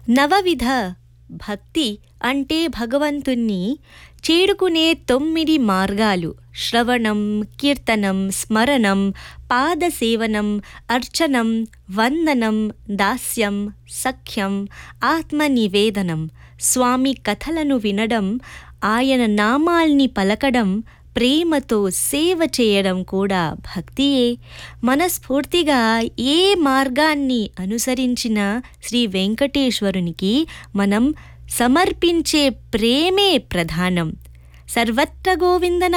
నవవిధ భక్తి అంటే భగవంతుణ్ణి చేరుకునే తొమ్మిది మార్గాలు శ్రవణం కీర్తనం స్మరణం పాదసేవనం అర్చనం వందనం దాస్యం సఖ్యం ఆత్మనివేదనం స్వామి కథలను వినడం ఆయన నామాల్ని పలకడం ప్రేమతో సేవ చేయడం కూడా భక్తియే మనస్ఫూర్తిగా ఏ మార్గాన్ని అనుసరించిన శ్రీ వెంకటేశ్వరునికి మనం సమర్పించే ప్రేమే ప్రధానం సర్వత్ర గోవిందనా